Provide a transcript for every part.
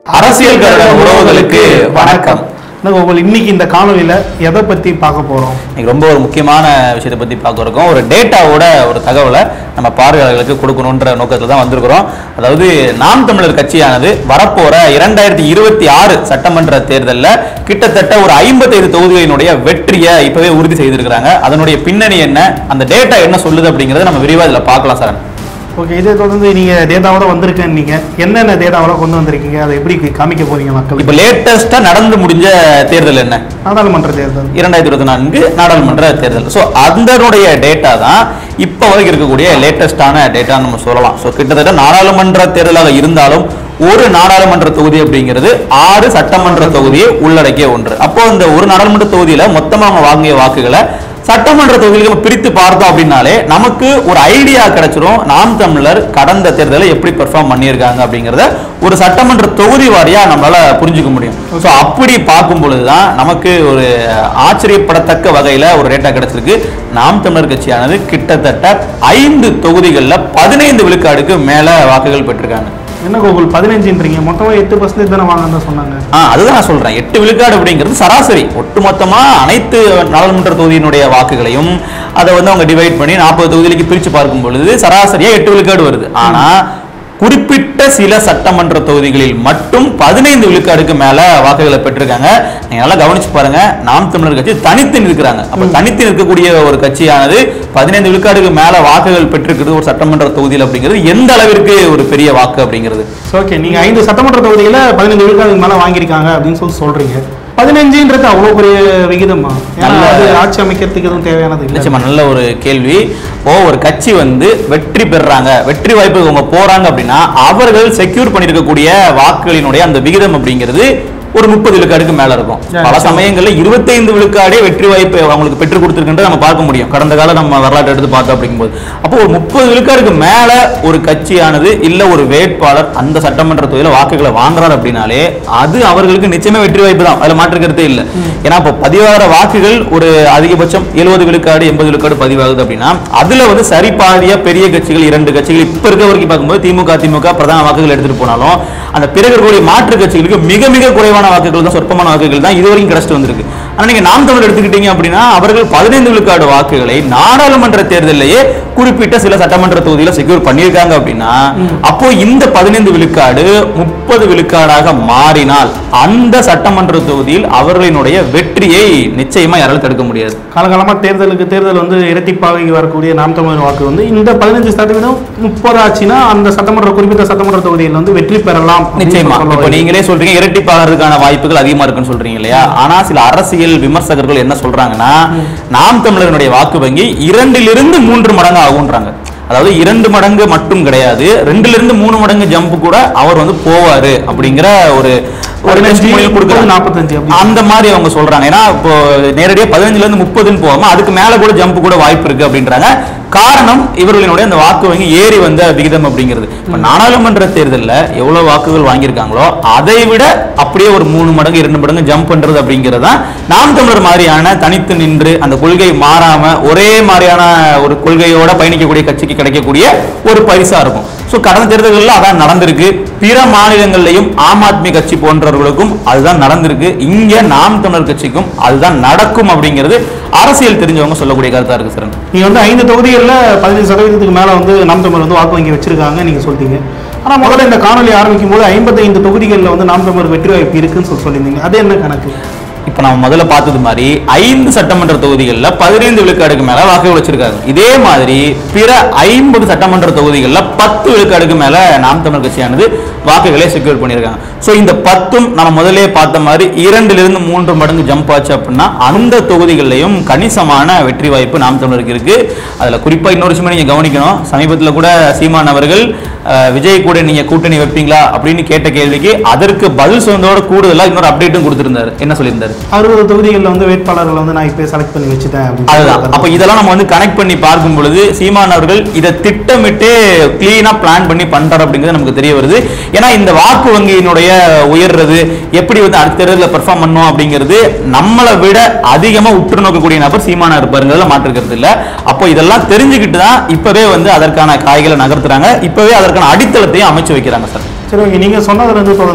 அரசியல் கருட உறவுகளுக்கு வணக்கம் என்ன கோகுல் இன்னைக்கு இந்த காணொலியில எதை பத்தி பார்க்க போறோம் இன்னைக்கு ரொம்ப ஒரு முக்கியமான விஷயத்தை பத்தி பார்க்க இருக்கோம் ஒரு டேட்டாவோட ஒரு தகவலை நம்ம பார்வையாளர்களுக்கு கொடுக்கணுன்ற நோக்கத்தில் தான் வந்திருக்கிறோம் அதாவது நாம் தமிழர் கட்சியானது வரப்போற இரண்டாயிரத்தி இருபத்தி ஆறு சட்டமன்ற தேர்தலில் கிட்டத்தட்ட ஒரு ஐம்பத்தைந்து தொகுதிகளினுடைய வெற்றியை இப்பவே உறுதி செய்திருக்கிறாங்க அதனுடைய பின்னணி என்ன அந்த டேட்டா என்ன சொல்லுது அப்படிங்கறத நம்ம விரிவாக இதில் பார்க்கலாம் சார் ஓகே இதை தொடர்ந்து நீங்க டேட்டாவோட வந்திருக்கேன் நீங்க என்னென்ன டேட்டாவோட கொண்டு வந்திருக்கீங்க அதை எப்படி காமிக்க போறீங்க மக்களுக்கு இப்போ லேட்டஸ்டா நடந்து முடிஞ்ச தேர்தல் என்ன நாடாளுமன்ற தேர்தல் இரண்டாயிரத்தி இருபத்தி நான்கு நாடாளுமன்ற தேர்தல் ஸோ அதனுடைய டேட்டா தான் இப்போ வரைக்கும் இருக்கக்கூடிய லேட்டஸ்டான டேட்டா நம்ம சொல்லலாம் ஸோ கிட்டத்தட்ட நாடாளுமன்ற தேர்தலாக இருந்தாலும் ஒரு நாடாளுமன்ற தொகுதி அப்படிங்கிறது ஆறு சட்டமன்ற தொகுதியை உள்ளடக்கிய ஒன்று அப்போ இந்த ஒரு நாடாளுமன்ற தொகுதியில மொத்தமா அவங்க வாங்கிய வாக்குகளை சட்டமன்ற தொகுதிகளை நம்ம பிரித்து பார்த்தோம் அப்படின்னாலே நமக்கு ஒரு ஐடியா கிடைச்சிரும் நாம் தமிழர் கடந்த தேர்தலை எப்படி பெர்ஃபார்ம் பண்ணியிருக்காங்க அப்படிங்கிறத ஒரு சட்டமன்ற தொகுதி வாரியா நம்மளால புரிஞ்சுக்க முடியும் ஸோ அப்படி பார்க்கும் பொழுதுதான் நமக்கு ஒரு ஆச்சரியப்படத்தக்க வகையில ஒரு டேட்டா கிடைச்சிருக்கு நாம் தமிழர் கட்சியானது கிட்டத்தட்ட ஐந்து தொகுதிகளில் பதினைந்து விழுக்காடுக்கு மேல வாக்குகள் பெற்றிருக்காங்க என்ன கோகுல் பதினஞ்சுன்றீங்க மொத்தமா எட்டு பர்சன்டேஜ் தானே வாங்கன்னு தான் சொன்னாங்க ஆ அதுதான் நான் சொல்றேன் எட்டு விழுக்காடு அப்படிங்கிறது சராசரி ஒட்டுமொத்தமா அனைத்து நாடாளுமன்ற தொகுதியினுடைய வாக்குகளையும் அதை வந்து அவங்க டிவைட் பண்ணி நாற்பது தொகுதிகளுக்கு பிரிச்சு பார்க்கும் பொழுது சராசரியா எட்டு விழுக்காடு வருது ஆனா குறிப்பிட்ட சில சட்டமன்ற தொகுதிகளில் மட்டும் பதினைந்து விழுக்காடுக்கு மேல வாக்குகளை பெற்றிருக்காங்க நீங்க நல்லா கவனிச்சு பாருங்க நாம் தமிழர் கட்சி தனித்து நிற்கிறாங்க அப்ப தனித்து நிற்கக்கூடிய ஒரு கட்சியானது பதினைந்து விழுக்காடுக்கு மேல வாக்குகள் பெற்றிருக்கிறது ஒரு சட்டமன்ற தொகுதியில் அப்படிங்கிறது எந்த அளவிற்கு ஒரு பெரிய வாக்கு அப்படிங்கிறது ஓகே நீங்க ஐந்து சட்டமன்ற தொகுதியில பதினஞ்சு விழுக்காதுக்கு மேல வாங்கியிருக்காங்க அப்படின்னு சொல்லி சொல்றீங்க பதினஞ்சுன்றது அவ்வளவு பெரிய விகிதமா ஏன்னா நல்ல- அது ஆட்சி அமைக்கிறதுக்கு எதுவும் தேவையானது இல்லை நிச்சயமா நல்ல ஒரு கேள்வி இப்போ ஒரு கட்சி வந்து வெற்றி பெறுறாங்க வெற்றி வாய்ப்புக்கு அவங்க போறாங்க அப்படின்னா அவர்கள் செக்யூர் பண்ணியிருக்கக்கூடிய வாக்குகளினுடைய அந்த விகிதம் அப்படிங்கிறது ஒரு முப்பது விழுக்காடுக்கு மேல இருக்கும் Yeah, பல நிச்சயமா. சமயங்கள்ல இருபத்தைந்து விழுக்காடே வெற்றி வாய்ப்பு அவங்களுக்கு பெற்றுக் கொடுத்திருக்கின்றத நம்ம பார்க்க முடியும் கடந்த கால நம்ம வரலாற்று எடுத்து பார்த்தோம் அப்படிங்கும்போது அப்போ ஒரு முப்பது விழுக்காடுக்கு மேல ஒரு கட்சியானது இல்ல ஒரு வேட்பாளர் அந்த சட்டமன்ற தொகுதியில வாக்குகளை வாங்குறாரு அப்படின்னாலே அது அவர்களுக்கு நிச்சயமே வெற்றி வாய்ப்பு தான் அதுல மாற்று கருத்தே இல்லை ஏன்னா இப்போ பதிவாகிற வாக்குகள் ஒரு அதிகபட்சம் எழுபது விழுக்காடு எண்பது விழுக்காடு பதிவாகுது அப்படின்னா அதுல வந்து சரி பாதியா பெரிய கட்சிகள் இரண்டு கட்சிகள் இப்ப இருக்க வரைக்கும் பார்க்கும்போது திமுக திமுக பிரதான வாக்குகள் எடுத்துட்டு போனாலும் அந்த பிறகு இருக்கக்கூடிய மாற்று கட்சிகளுக்கு மிக மிக குறைவான வாக்குகள் தான் சொற்பமான வாக்குகள் தான் இது வரைக்கும் கிடைச்சிட்டு வந்திருக்கு ஆனா நீங்க நாம் தமிழர் எடுத்துக்கிட்டீங்க அப்படின்னா அவர்கள் பதினைந்து விழுக்காடு வாக்குகளை நாடாளுமன்ற தேர்தலிலேயே குறிப்பிட்ட சில சட்டமன்ற தொகுதியில செக்யூர் பண்ணியிருக்காங்க அப்படின்னா அப்போ இந்த பதினைந்து விழுக்காடு முப்பது விழுக்காடாக மாறினால் அந்த சட்டமன்ற தொகுதியில் அவர்களினுடைய வெற்றியை நிச்சயமா யாராலும் தடுக்க முடியாது காலகாலமா தேர்தலுக்கு தேர்தல் வந்து இரட்டிப்பாகி வரக்கூடிய நாம் தமிழர் வாக்கு வந்து இந்த பதினஞ்சு சதவீதம் முப்பது ஆச்சுன்னா அந்த சட்டமன்ற குறிப்பிட்ட சட்டமன்ற தொகுதியில் வந்து வெற்றி பெறலாம் அப்படின்னு நிச்சயமா சொல்ல இப்ப வரீங்க. நீங்களே சொல்றீங்க இரட்டிப்பாகிறதுக்கான வாய்ப்புகள் அதிகமா இருக்குன்னு சொல்றீங்க இல்லையா ஆனா சில அரசியல் விமர்சகர்கள் என்ன சொல்றாங்கன்னா நாம் தமிழர்களுடைய வாக்கு வங்கி இரண்டிலிருந்து மூன்று மடங்கு ஆகுன்றாங்க அதாவது இரண்டு மடங்கு மட்டும் கிடையாது ரெண்டுல இருந்து மூணு மடங்கு ஜம்ப் கூட அவர் வந்து போவாரு அப்படிங்கிற ஒரு ஒரு பதினஞ்சு, testimonial கொடுக்குறாங்க. முப்பது, நாற்பத்தஞ்சு அப்படி. அந்த மாதிரி அவங்க சொல்றாங்க ஏன்னா இப்போ நேரடியா பதினஞ்சுல இருந்து முப்பதுன்னு போகாம அதுக்கு மேல கூட ஜம்ப் கூட வாய்ப்பு இருக்கு அப்படின்றாங்க காரணம் இவர்களினுடைய அந்த வாக்கு வங்கி ஏறி வந்த விகிதம் அப்படிங்கிறது இப்ப நாடாளுமன்ற தேர்தல்ல எவ்வளவு வாக்குகள் வாங்கியிருக்காங்களோ அதை விட அப்படியே ஒரு மூணு மடங்கு இரண்டு மடங்கு ஜம்ப் பண்றது அப்படிங்கிறது தான் நாம் தமிழர் மாதிரியான தனித்து நின்று அந்த கொள்கை மாறாம ஒரே மாதிரியான ஒரு கொள்கையோட பயணிக்கக்கூடிய கட்சிக்கு கிடைக்கக்கூடிய ஒரு பரிசா இருக்கும் சோ கடந்த தேர்தல்களில் அதான் நடந்திருக்கு பிற மாநிலங்கள்லயும் ஆம் ஆத்மி கட்சி போன்றவர்களுக்கும் அதுதான் நடந்திருக்கு இங்க நாம் தமிழர் கட்சிக்கும் அதுதான் நடக்கும் அப்படிங்கிறது அரசியல் தெரிஞ்சவங்க சொல்லக்கூடிய கருத்தா இருக்கு சார் நீங்க வந்து ஐந்து தொகுதிகளில் பதினஞ்சு சதவீதத்துக்கு மேல வந்து நாம் தமிழர் வந்து வாக்கு வங்கி வச்சிருக்காங்க நீங்க சொல்றீங்க ஆனா முதல்ல இந்த காணொலி ஆரம்பிக்கும் போது ஐம்பத்தைந்து தொகுதிகளில் வந்து நாம் தமிழர் வெற்றி வாய்ப்பு இருக்குன்னு சொல்லி சொல்லியிருந்தீங்க அது என்ன கணக்கு இப்ப நம்ம முதல்ல பார்த்தது மாதிரி ஐந்து சட்டமன்ற தொகுதிகளில் பதினைந்து விழுக்காடுக்கு மேல வாக்குகள் வச்சிருக்காங்க இதே மாதிரி பிற ஐம்பது சட்டமன்ற தொகுதிகளில் பத்து விழுக்காடுக்கு மேல நாம் தமிழர் கட்சியானது வாக்குகளை செக்யூர் பண்ணியிருக்காங்க ஸோ இந்த பத்தும் நம்ம முதல்ல பார்த்த மாதிரி இரண்டிலிருந்து மூன்று மடங்கு ஜம்ப் ஆச்சு அப்படின்னா அந்த தொகுதிகளிலையும் கணிசமான வெற்றி வாய்ப்பு நாம் தமிழருக்கு இருக்கு அதுல குறிப்பா இன்னொரு விஷயம் நீங்க கவனிக்கணும் சமீபத்துல கூட சீமான் அவர்கள் அஹ், விஜய் கூட நீங்க கூட்டணி வைப்பீங்களா அப்படின்னு கேட்ட கேள்விக்கு அதற்கு பதில் சொன்னதோட கூடுதலா இன்னொரு அப்டேட்டும் கொடுத்திருந்தாரு என்ன சொல்லியிருந்தாரு அறுபது தொகுதிகளில் வந்து வேட்பாளர்களை வந்து நான் இப்போ செலக்ட் பண்ணி வச்சுட்டேன் அப்படின்னு அதுதான் சொல்லி அப்ப இதெல்லாம் நம்ம வந்து கனெக்ட் பண்ணி பார்க்கும் பொழுது சீமான் அவர்கள் இதை திட்டமிட்டு கிளீனா பிளான் பண்ணி பண்றாரு அப்படிங்கிறது நமக்கு தெரிய வருது ஏன்னா இந்த வாக்கு வங்கியினுடைய உயர்றது எப்படி வந்து அடுத்த தேர்தலில் பெர்ஃபார்ம் பண்ணும் அப்படிங்கிறது நம்மளை விட அதிகமா உற்று நோக்கக்கூடிய நபர் சீமானா இருப்பாருங்கிறதுல மாற்றுக்கிறது இல்ல அப்போ இதெல்லாம் தெரிஞ்சுக்கிட்டு தான் இப்பவே வந்து அதற்கான காய்களை நகர்த்துறாங்க இப்பவே அதற்கான அடித்தளத்தையும் அமைச்சு வைக்கிறாங்க சார் சரி ஓகே நீங்கள் சொன்னதுலேருந்து தொடர்ந்து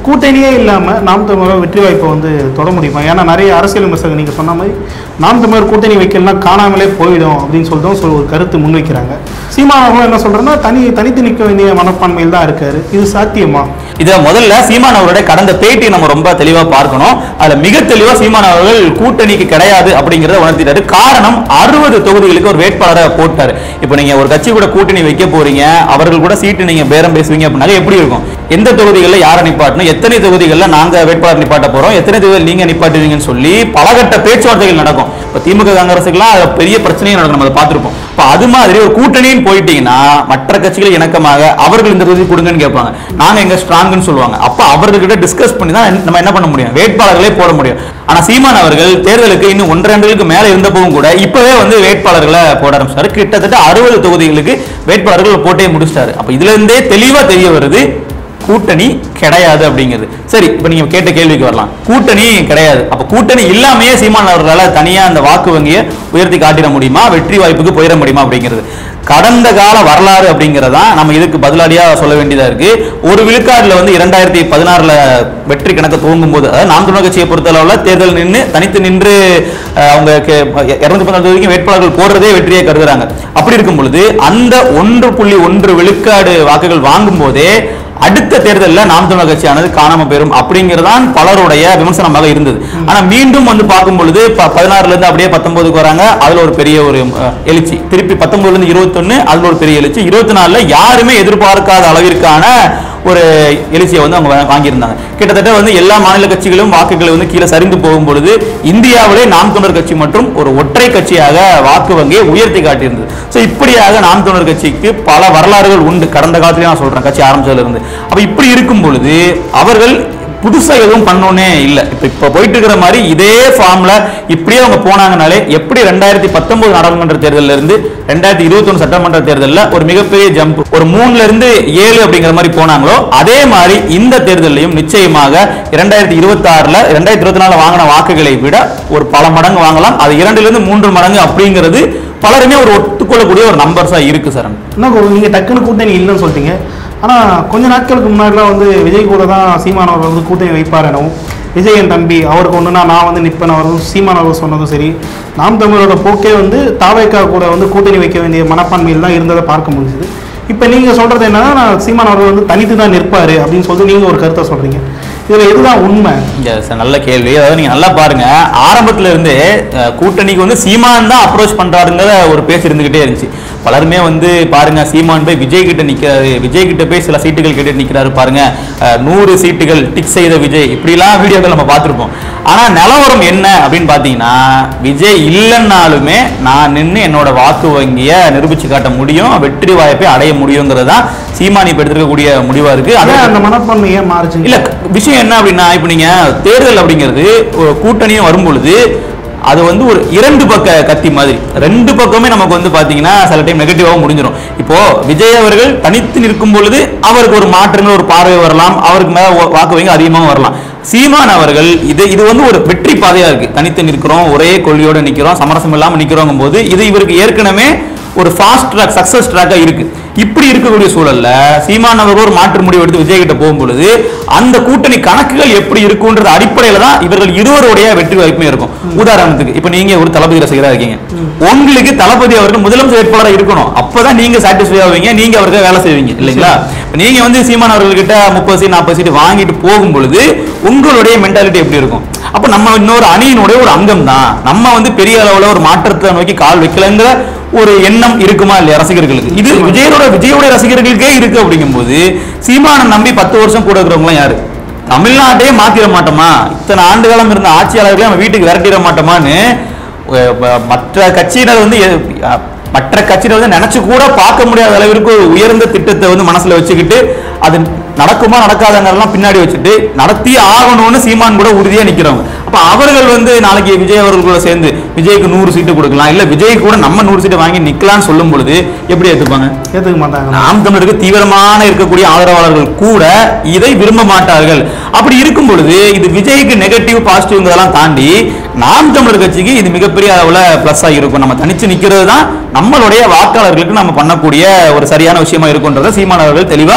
கூட்டணியே இல்லாமல் நாம் தமிழர் வெற்றி வாய்ப்பை வந்து தொட முடியுமா ஏன்னா நிறைய அரசியல் விமர்சகர் நீங்கள் சொன்ன மாதிரி நாம் தமிழர் கூட்டணி வைக்கலாம் காணாமலே போயிடும் அப்படின்னு சொல்லிட்டு சொல் ஒரு கருத்து முன்வைக்கிறாங்க சீமானவர்களும் என்ன சொல்றேன்னா தனி தனித்து நிற்க வேண்டிய மனப்பான்மையில் தான் இருக்காரு இது சாத்தியமா இத முதல்ல சீமான் அவருடைய கடந்த பேட்டி நம்ம ரொம்ப தெளிவா பார்க்கணும் அதுல மிக தெளிவா சீமான் அவர்கள் கூட்டணிக்கு கிடையாது அப்படிங்கறத உணர்த்திட்டாரு காரணம் அறுபது தொகுதிகளுக்கு ஒரு வேட்பாளரை போட்டாரு இப்போ நீங்க ஒரு கட்சி கூட கூட்டணி வைக்க போறீங்க அவர்கள் கூட சீட்டு நீங்க பேரம் பேசுவீங்க அப்படின்னா எப்படி இருக்கும் எந்த தொகுதிகளில் யாரை நிப்பாட்டணும் எத்தனை தொகுதிகளில் நாங்க வேட்பாளர் நிப்பாட்ட போறோம் எத்தனை தொகுதிகள் நீங்க நிப்பாட்டுவீங்கன்னு சொல்லி பலகட்ட பேச்சுவார்த்தைகள் நடக்கும் இப்போ திமுக காங்கிரஸுக்குலாம் அது பெரிய பிரச்சனையும் நடக்கும் நம்ம அதை பார்த்துருப்போம் இப்போ அது மாதிரி ஒரு கூட்டணின்னு போயிட்டீங்கன்னா மற்ற கட்சிகள் இணக்கமாக அவர்கள் இந்த தொகுதி கொடுங்கன்னு கேட்பாங்க நாங்க எங்க ஸ்ட்ராங்னு சொல்லுவாங்க அப்ப அவர்கள்கிட்ட டிஸ்கஸ் பண்ணி தான் நம்ம என்ன பண்ண முடியும் வேட்பாளர்களே போட முடியும் ஆனா சீமான் அவர்கள் தேர்தலுக்கு இன்னும் ஒன்றரை ஆண்டுகளுக்கு மேல இருந்தப்பவும் கூட இப்பவே வந்து வேட்பாளர்களை போட ஆரம்பிச்சாரு கிட்டத்தட்ட அறுபது தொகுதிகளுக்கு வேட்பாளர்கள் போட்டே முடிச்சிட்டாரு அப்ப இதுல இருந்தே தெளிவா தெரிய வருது கூட்டணி கிடையாது அப்படிங்கிறது சரி இப்போ நீங்க கேட்ட கேள்விக்கு வரலாம் கூட்டணி கிடையாது அப்ப கூட்டணி இல்லாமையே சீமான் அவர்களால தனியா அந்த வாக்கு வங்கியை உயர்த்தி காட்டிட முடியுமா வெற்றி வாய்ப்புக்கு போயிட முடியுமா அப்படிங்கிறது கடந்த கால வரலாறு அப்படிங்கிறதா நம்ம இதுக்கு பதிலடியா சொல்ல வேண்டியதா இருக்கு ஒரு விழுக்காடுல வந்து இரண்டாயிரத்தி பதினாறுல வெற்றி கணக்கு துவங்கும் போது அதாவது நாம் தமிழர் கட்சியை பொறுத்தளவுல தேர்தல் நின்று தனித்து நின்று அஹ், அவங்க இருநூத்தி பதினாலு தொகுதிக்கு வேட்பாளர்கள் போடுறதே வெற்றியை கருதுறாங்க அப்படி இருக்கும் பொழுது அந்த ஒன்று புள்ளி ஒன்று விழுக்காடு வாக்குகள் வாங்கும் போதே அடுத்த தேர்தலில் நாம் தமிழர் கட்சியானது காணாம போயிரும் அப்படிங்கிறதான் பலருடைய விமர்சனமாக இருந்தது ஆனா மீண்டும் வந்து பார்க்கும் பொழுது ப- பதினாறுல இருந்து அப்படியே பத்தொன்பதுக்கு வராங்க அதுல ஒரு பெரிய ஒரு அஹ், எழுச்சி திருப்பி பத்தொன்பதுல இருந்து இருபத்தொன்னு அதுல ஒரு பெரிய எழுச்சி இருபத்தி நாலுல யாருமே எதிர்பார்க்காத அளவிற்கான ஒரு எழுச்சியை வந்து அவங்க வா- வாங்கியிருந்தாங்க கிட்டத்தட்ட வந்து எல்லா மாநில கட்சிகளும் வாக்குகளை வந்து கீழே சரிந்து போகும் பொழுது இந்தியாவிலே நாம் தமிழர் கட்சி மற்றும் ஒரு ஒற்றை கட்சியாக வாக்கு வங்கியை உயர்த்தி காட்டியிருந்தது ஸோ இப்படியாக நாம் தமிழர் கட்சிக்கு பல வரலாறுகள் உண்டு கடந்த காலத்திலேயே நான் சொல்றேன் கட்சி ஆரம்பிச்சதுல இருந்து அப்ப இப்படி இருக்கும் பொழுது அவர்கள் புதுசா எதுவும் பண்ணோன்னே இல்லை இப்போ இப்போ போயிட்டு இருக்கிற மாதிரி இதே ஃபார்ம்ல இப்படியே அவங்க போனாங்கனாலே எப்படி ரெண்டாயிரத்தி பத்தொன்பது நாடாளுமன்ற தேர்தல்ல இருந்து ரெண்டாயிரத்தி இருபத்தொன்னு சட்டமன்ற தேர்தல்ல ஒரு மிகப்பெரிய ஜம்ப் ஒரு மூணுல இருந்து ஏழு அப்படிங்கிற மாதிரி போனாங்களோ அதே மாதிரி இந்த தேர்தலையும் நிச்சயமாக இரண்டாயிரத்தி இருபத்தி ஆறுல ரெண்டாயிரத்தி இருபத்தி நாலுல வாங்கின வாக்குகளை விட ஒரு பல மடங்கு வாங்கலாம் அது இரண்டுல இருந்து மூன்று மடங்கு அப்படிங்கிறது பலருமே ஒரு ஒத்துக்கொள்ளக்கூடிய ஒரு நம்பர்ஸா இருக்கு சார் என்ன கு- நீங்க டக்குன்னு கூட்டணி இல்லைன்னு சொல்லிட்டீங்க ஆனா கொஞ்ச நாட்களுக்கு முன்னாடிலாம் வந்து விஜய் கூட தான் சீமான் அவர்கள் வந்து கூட்டணி வைப்பார் எனவும் விஜய் என் தம்பி அவருக்கு ஒன்றுனா நான் வந்து நிற்பேன் அவர்கள் சீமான் அவர்கள் சொன்னதும் சரி நாம் தமிழரோட போக்கே வந்து தாவேக்கா கூட வந்து கூட்டணி வைக்க வேண்டிய மனப்பான்மையில் தான் இருந்ததை பார்க்க முடிஞ்சுது இப்போ நீங்க சொல்றது என்னன்னா நான் சீமான் அவர்கள் வந்து தனித்து தான் நிற்பாரு அப்படின்னு சொல்லிட்டு நீங்க ஒரு கருத்தை சொல்றீங்க இதுல எதுதான் உண்மை Yes, நல்ல கேள்வி அதாவது நீங்க நல்லா பாருங்க ஆரம்பத்துல இருந்தே அஹ், கூட்டணிக்கு வந்து சீமான் தான் அப்ரோச் பண்றாருங்கிற ஒரு பேச்சு இருந்துகிட்டே இருந்துச்சு பலருமே வந்து பாருங்க சீமான் போய் விஜய் கிட்ட நிக்கிறாரு விஜய் கிட்ட போய் சில சீட்டுகள் கேட்டு நிக்கிறாரு பாருங்க அஹ், நூறு சீட்டுகள் டிக் செய்த விஜய் இப்படிலாம் வீடியோக்கள் நம்ம பார்த்திருப்போம் ஆனா நிலவரம் என்ன அப்படின்னு பாத்தீங்கன்னா விஜய் இல்லைன்னாலுமே நான் நின்று என்னோட வாக்கு வங்கியை நிரூபிச்சு காட்ட முடியும் வெற்றி வாய்ப்பை அடைய முடியுங்கிறது தான் சீமான் இப்ப எடுத்துக்கக்கூடிய முடிவா இருக்கு அதான் அதான் அந்த மனப்பான்மை ஏன் மாறுச்சு இல்ல விஷயம் என்ன அப்படின்னா இப்ப நீங்க தேர்தல் அப்படிங்கிறது ஒரு கூட்டணியும் வரும் பொழுது அது வந்து ஒரு இரண்டு பக்க கத்தி மாதிரி ரெண்டு பக்கமே நமக்கு வந்து பாத்தீங்கன்னா சில டைம் நெகட்டிவாகவும் முடிஞ்சிடும் இப்போ விஜய் அவர்கள் தனித்து நிற்கும் பொழுது அவருக்கு ஒரு மாற்றங்கள் ஒரு பார்வை வரலாம் அவருக்கு மேல வா- வாக்கு வங்கி அதிகமாக வரலாம் சீமான் அவர்கள் இது இது வந்து ஒரு வெற்றி பாதையா இருக்கு தனித்து நிற்கிறோம் ஒரே கொள்கையோட நிக்கிறோம் சமரசம் இல்லாம நிக்கிறோங்கும் போது இது இவருக்கு ஏற்கனவே ஒரு ஃபாஸ்ட் ட்ராக் சக்சஸ் ட்ராக்கா இருக்கு இப்படி இருக்கக்கூடிய சூழல்ல சீமான் அவர் ஒரு மாற்று முடிவு எடுத்து விஜய் கிட்ட போகும் பொழுது அந்த கூட்டணி கணக்குகள் எப்படி இருக்கும்ன்றது அடிப்படையில தான் இவர்கள் இருவருடைய வெற்றி வாய்ப்புமே இருக்கும் உதாரணத்துக்கு இப்ப நீங்க ஒரு தளபதி ரசிகரா இருக்கீங்க உங்களுக்கு தளபதி அவர்கள் முதலமைச்சர் வேட்பாளரா இருக்கணும் அப்பதான் நீங்க சாட்டிஸ்ஃபை ஆவீங்க நீங்க அவருக்கு வேலை செய்வீங்க இல்லைங்களா இப்ப நீங்க வந்து சீமான் அவர்கள்கிட்ட முப்பது சீட் நாற்பது சீட் வாங்கிட்டு போகும் பொழுது உங்களுடைய மென்டாலிட்டி எப்படி இருக்கும் அப்ப நம்ம இன்னொரு அணியினுடைய ஒரு அங்கம் தான் நம்ம வந்து பெரிய அளவுல ஒரு மாற்றத்தை நோக்கி கால் வைக்கலங்கிற ஒரு எண்ணம் இருக்குமா இல்லையா ரசிகர்களுக்கு இது விஜயோட விஜயோட ரசிகர்களுக்கே இருக்கு அப்படிங்கும்போது சீமானை நம்பி பத்து வருஷம் கூட இருக்கிறவங்களாம் யாரு தமிழ்நாட்டையே மாத்திர மாட்டோமா இத்தனை ஆண்டு காலம் இருந்த ஆட்சியாளர்களே நம்ம வீட்டுக்கு விரட்டிட மாட்டோமான்னு அஹ், ப- மற்ற கட்சியினர் வந்து எ- அஹ், மற்ற கட்சியினர் வந்து நினைச்சு கூட பார்க்க முடியாத அளவிற்கு ஒரு உயர்ந்த திட்டத்தை வந்து மனசுல வச்சுக்கிட்டு அது நடக்குமா நடக்காதங்கெல்லாம் பின்னாடி வச்சுட்டு நடத்தி ஆகணும்னு சீமான் கூட உறுதியா நிக்கிறவங்க அப்ப அவர்கள் வந்து நாளைக்கு விஜய் அவர்கள் கூட சேர்ந்து விஜய்க்கு நூறு சீட்டு கொடுக்கலாம் இல்ல விஜய் கூட நம்ம நூறு சீட்டு வாங்கி நிக்கலாம்னு சொல்லும் பொழுது எப்படி ஏத்துப்பாங்க ஏத்துக்க மாட்டாங்க நாம் தமிழருக்கு தீவிரமான இருக்கக்கூடிய ஆதரவாளர்கள் கூட இதை விரும்ப மாட்டார்கள் அப்படி இருக்கும் பொழுது இது விஜய்க்கு நெகட்டிவ் பாசிட்டிவ்ங்கிறதெல்லாம் தாண்டி நாம் தமிழர் கட்சிக்கு இது மிகப்பெரிய அளவுல பிளஸ் இருக்கும் நம்ம தனிச்சு நிக்கிறது தான் நம்மளுடைய வாக்காளர்களுக்கு நம்ம பண்ணக்கூடிய ஒரு சரியான விஷயமா இருக்குன்றத சீமான் அவர்கள் தெளிவா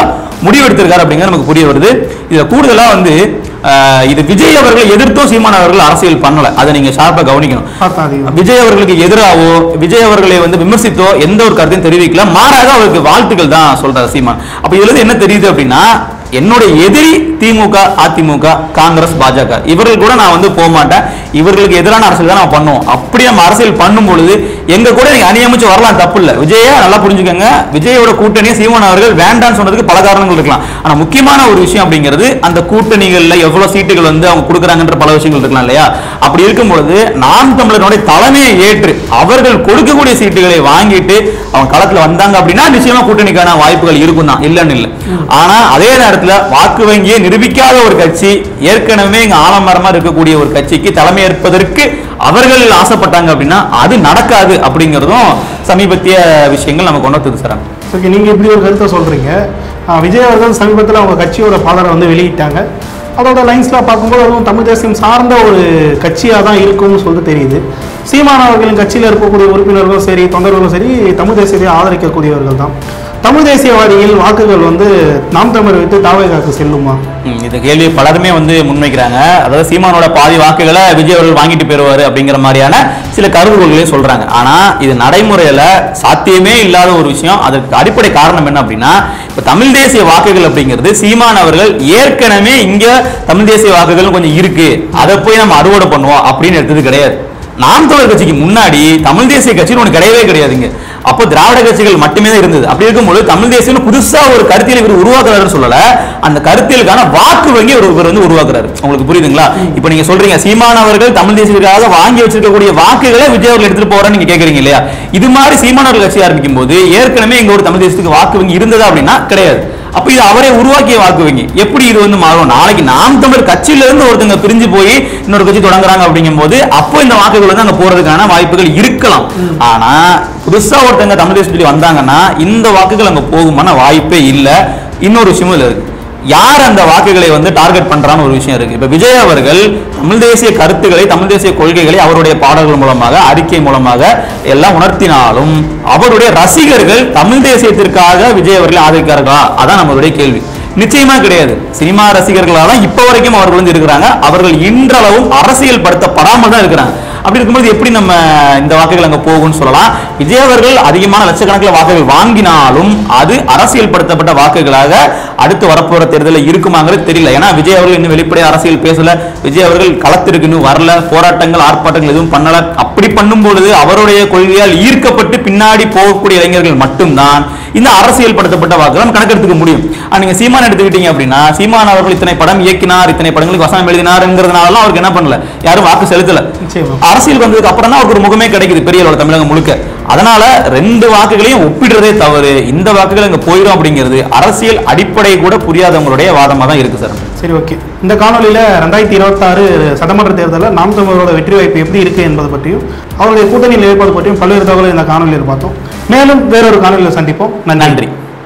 முடிவு எடுத்திருக்காரு அப்படிங்கிறது நமக்கு புரிய வருது இதுல கூடுதலா வந்து ஆஹ், இது விஜய் அவர்களை எதிர்த்தும் சீமான் அவர்கள் அரசியல் பண்ணல அதை நீங்க ஷார்ப்பா கவனிக்கணும் பார்த்தா அதிகம் விஜய் அவர்களுக்கு எதிராகவோ விஜய் அவர்களை வந்து விமர்சித்தோ எந்த ஒரு கருத்தையும் தெரிவிக்கல மாறாக அவருக்கு வாழ்த்துக்கள் தான் சொல்றாரு சீமான் அப்ப இதுல இருந்து என்ன தெரியுது அப்படின்னா என்னுடைய எதிரி திமுக அதிமுக காங்கிரஸ் பாஜக இவர்கள் கூட நான் வந்து போக மாட்டேன் இவர்களுக்கு எதிரான அரசியல் தான் நான் பண்ணுவோம் அப்படி நம்ம அரசியல் பண்ணும் பொழுது எங்க கூட நீங்க அணியமைச்சு வரலாம் தப்பு இல்ல விஜய நல்லா புரிஞ்சுக்கோங்க விஜயோட கூட்டணியை சீமான் அவர்கள் வேண்டாம்னு சொன்னதுக்கு பல காரணங்கள் இருக்கலாம் ஆனா முக்கியமான ஒரு விஷயம் அப்படிங்கிறது அந்த கூட்டணிகள்ல எவ்வளவு சீட்டுகள் வந்து அவங்க கொடுக்குறாங்கன்ற பல விஷயங்கள் இருக்கலாம் இல்லையா அப்படி இருக்கும் பொழுது நாம் தமிழர்களுடைய தலைமையை ஏற்று அவர்கள் கொடுக்கக்கூடிய சீட்டுகளை வாங்கிட்டு அவங்க களத்துல வந்தாங்க அப்படின்னா நிச்சயமா கூட்டணிக்கான வாய்ப்புகள் இருக்கும் தான் இல்லைன்னு இல்லை ஆனா அதே நேரத்துல வாக்கு வங்கியை நிரூபிக்காத ஒரு கட்சி ஏற்கனவே இங்க ஆலமரமா இருக்கக்கூடிய ஒரு கட்சிக்கு தலைமை ஏற்பதற்கு அவர்கள் ஆசைப்பட்டாங்க அப்படின்னா அது நடக்காது அப்படிங்கிறதும் சமீபத்திய விஷயங்கள் நமக்கு கொண்டு வந்து சார் ஓகே நீங்கள் இப்படி ஒரு கருத்தை சொல்கிறீங்க விஜய் அவர்கள் சமீபத்தில் அவங்க கட்சியோட பாலரை வந்து வெளியிட்டாங்க அதோட லைன்ஸில் பார்க்கும்போது அதுவும் தமிழ் தேசியம் சார்ந்த ஒரு கட்சியாக தான் இருக்கும்னு சொல்லிட்டு தெரியுது சீமான் அவர்களின் கட்சியில் இருக்கக்கூடிய உறுப்பினர்களும் சரி தொண்டர்களும் சரி தமிழ் தேசியத்தை ஆதரிக்கக்கூடியவர்கள் தான் தமிழ் தேசியவாதிகள் வாக்குகள் வந்து நாம் தமிழர் வைத்து தாவேகாக்கு செல்லுமா ம், இந்த கேள்வியை பலருமே வந்து முன்வைக்கிறாங்க அதாவது சீமானோட பாதி வாக்குகளை விஜய் அவர்கள் வாங்கிட்டு போயிருவாரு அப்படிங்கிற மாதிரியான சில கருதுகோள்களையும் சொல்றாங்க ஆனா இது நடைமுறையில சாத்தியமே இல்லாத ஒரு விஷயம் அதற்கு அடிப்படை காரணம் என்ன அப்படின்னா இப்ப தமிழ் தேசிய வாக்குகள் அப்படிங்கிறது சீமான் அவர்கள் ஏற்கனவே இங்க தமிழ் தேசிய வாக்குகள் கொஞ்சம் இருக்கு அதை போய் நம்ம அறுவடை பண்ணுவோம் அப்படின்னு எடுத்தது கிடையாது நாம் தமிழர் கட்சிக்கு முன்னாடி தமிழ் தேசிய கட்சின்னு ஒன்று கிடையவே கிடையாதுங்க அப்போ திராவிட கட்சிகள் மட்டுமே தான் இருந்தது அப்படி இருக்கும்போது தமிழ் தேசியம் புதுசா ஒரு கருத்தியல் இவர் உருவாக்குறாருன்னு சொல்லல அந்த கருத்தியலுக்கான வாக்கு வங்கி ஒரு இவர் வந்து உருவாக்குறாரு உங்களுக்கு புரியுதுங்களா இப்போ நீங்க சொல்றீங்க சீமான் அவர்கள் தமிழ் தேசியத்துக்காக வாங்கி வச்சிருக்கக்கூடிய வாக்குகளை விஜய் அவர்கள் எடுத்துட்டு போறேன்னு நீங்க கேக்குறீங்க இல்லையா இது மாதிரி சீமான் அவர்கள் கட்சி ஆரம்பிக்கும் போது ஏற்கனவே எங்க ஒரு தமிழ் தேசத்துக்கு வாக்கு வங்கி இருந்ததா அப்படின்னா கிடையாது அப்ப இது அவரே உருவாக்கிய வாக்கு வங்கி எப்படி இது வந்து மாறும் நாளைக்கு நாம் தமிழர் கட்சியில இருந்து ஒருத்தங்க பிரிஞ்சு போய் இன்னொரு கட்சி தொடங்குறாங்க அப்படிங்கும்போது அப்போ இந்த வாக்குகள் வந்து அங்க போறதுக்கான வாய்ப்புகள் இருக்கலாம் ஆனா புதுசா ஒருத்தங்க தமிழ் தேசத்துக்கு வந்தாங்கன்னா இந்த வாக்குகள் அங்க போகுமான வாய்ப்பே இல்ல இன்னொரு விஷயமும் இதுல இருக்கு யார் அந்த வாக்குகளை வந்து டார்கெட் பண்றான்னு ஒரு விஷயம் இருக்கு இப்ப விஜய் அவர்கள் தமிழ் தேசிய கருத்துக்களை தமிழ் தேசிய கொள்கைகளை அவருடைய பாடல்கள் மூலமாக அறிக்கை மூலமாக எல்லாம் உணர்த்தினாலும் அவருடைய ரசிகர்கள் தமிழ் தேசியத்திற்காக விஜய் அவர்களை ஆதரிக்கிறார்களா அதான் நம்மளுடைய கேள்வி நிச்சயமா கிடையாது சினிமா ரசிகர்களாக தான் இப்ப வரைக்கும் அவர்கள் வந்து இருக்கிறாங்க அவர்கள் இன்றளவும் அரசியல் படுத்தப்படாமல் தான் இருக்கிறாங்க அப்படி இருக்கும்போது எப்படி நம்ம இந்த வாக்குகள் அங்க போகும்னு சொல்லலாம் விஜய் அவர்கள் அதிகமான லட்சக்கணக்கில் வாக்குகள் வாங்கினாலும் அது அரசியல் படுத்தப்பட்ட வாக்குகளாக அடுத்து வரப்போற தேர்தலில் இருக்குமாங்கிறது தெரியல ஏன்னா விஜய் அவர்கள் இன்னும் வெளிப்படை அரசியல் பேசல விஜய் அவர்கள் களத்திற்கு இன்னும் வரல போராட்டங்கள் ஆர்ப்பாட்டங்கள் எதுவும் பண்ணல அப்படி பண்ணும் பொழுது அவருடைய கொள்கையால் ஈர்க்கப்பட்டு பின்னாடி போகக்கூடிய இளைஞர்கள் மட்டும்தான் இந்த அரசியல் படுத்தப்பட்ட வாக்குகள் நம்ம கணக்கெடுத்துக்க முடியும் ஆனா, நீங்க சீமான் எடுத்துக்கிட்டீங்க அப்படின்னா சீமான் அவர்கள் இத்தனை படம் இயக்கினார் இத்தனை படங்களுக்கு வசனம் எழுதினாருங்கிறதுனால அவருக்கு என்ன பண்ணல யாரும் வாக்கு செலுத்தல நிச்சயமா அரசியல் வந்ததுக்கு அப்புறம் தான் அவருக்கு ஒரு முகமே கிடைக்குது பெரிய அளவுல தமிழகம் முழுக்க அதனால ரெண்டு வாக்குகளையும் ஒப்பிடுறதே தவறு இந்த வாக்குகள் அங்க போயிடும் அப்படிங்கிறது அரசியல் அடிப்படை கூட புரியாதவங்களுடைய வாதமா தான் இருக்கு சார் சரி ஓகே இந்த காணொலியில் ரெண்டாயிரத்தி இருபத்தாறு சட்டமன்ற தேர்தலில் நாம் தமிழரோட வெற்றி வாய்ப்பு எப்படி இருக்கு என்பது பற்றியும் அவருடைய கூட்டணி நிலைப்பாடு பற்றியும் பல்வேறு தகவல்கள் இந்த காணொலியில் பார்த்தோம் மேலும் வேறொரு காணொலியில் சந்திப்போம் நன்றி நன்றி